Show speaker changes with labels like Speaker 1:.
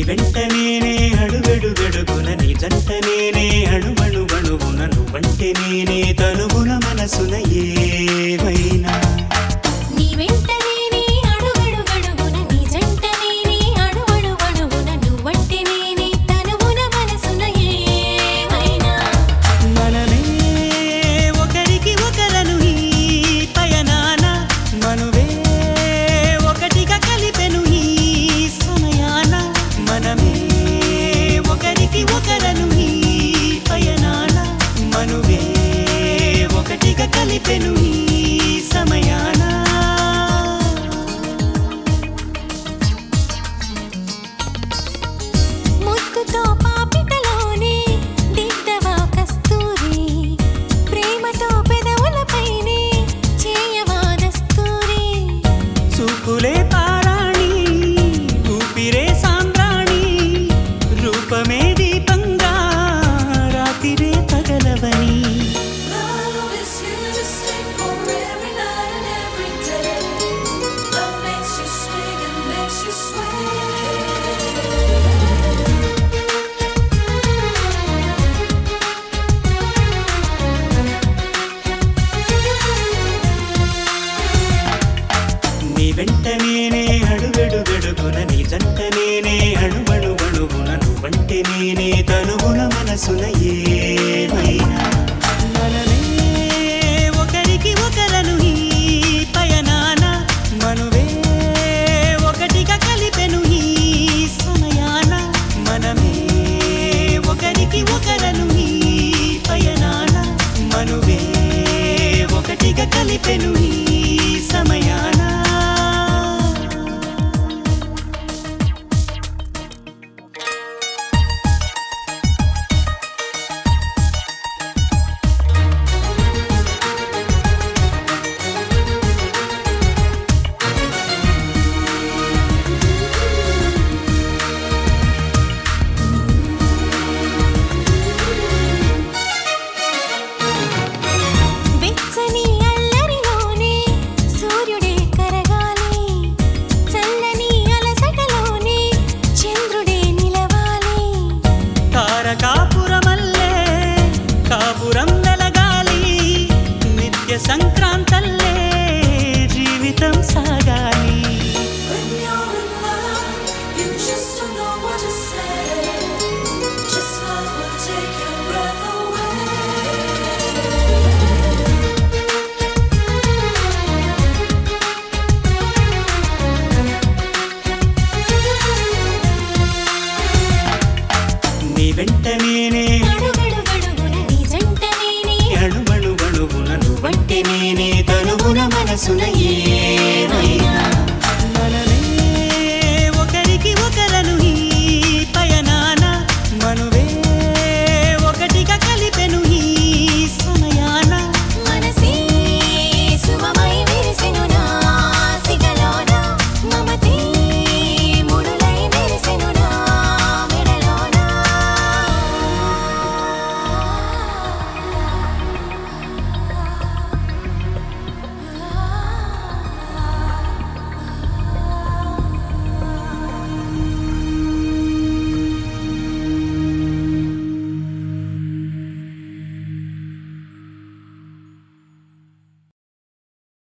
Speaker 1: వెంట నేనే అడుగడుగడుగున నీ జంట నేనే అణువణువణువున నువ్వంటే నేనే తనువున మనసున ఏమైనా
Speaker 2: నీ వెంట నేనే అడుగడుగడుగున నీ జంట నేనే అణువణువణువున నువ్వంటే నేనే తనువున మనసున ఏమైనా
Speaker 1: మనమే ఒకరికి ఒకరను ఈ పయనాన మనువే ఒకటిగా కలిపెను ఈ సమయాన మనమే ఒకరికి ఒకరను ఈ పయనాన మనువే ఒకటిగా కలిపెను ఈ సమయాన
Speaker 2: ముద్దుతో పాపిటలోనే దిద్దవా కస్తూరి ప్రేమతో పెదవులపైనే చేయవా దస్తూరి
Speaker 1: చూపులే పారాణి ఊపిరే సాంద్రాణి రూపమే దీపంగా రాతిరే తగలవని
Speaker 3: Love is here to stay for every night and every day. Love makes you swing and makes you sway.
Speaker 1: నీ వెంట నేనే అడుగడుగడుగున నీ జంట నేనే అణువణువణువున నువ్వంటే నేనే తనువున మనసున ఏమైనా మనమే ఒకరికి ఒకరను ఈ పయనాన మనువే ఒకటిగా కలిపెను ఈ సమయాన మనమే ఒకరికి ఒకరను ఈ పయనాన మనువే ఒకటిగా కలిపెను ఈ సమయాన
Speaker 2: వెచ్చని అల్లరిలోనే సూర్యుడే కరగాలి చల్లని అలసటలోనే చంద్రుడే నిలవాలి
Speaker 1: తారకాపురమల్లే కాపురం వెలగాలి నిత్య సంక్రాంతల్లే జీవితం సాగాలి
Speaker 3: When you're in love, you just don't know what to say. Just love will take your breath away.
Speaker 1: నీ వెంట నేనే
Speaker 2: అడుగడుగడుగున నీ జంట నేనే
Speaker 1: అణువణువణువున నువ్వంటే నేనే తనువున మనసున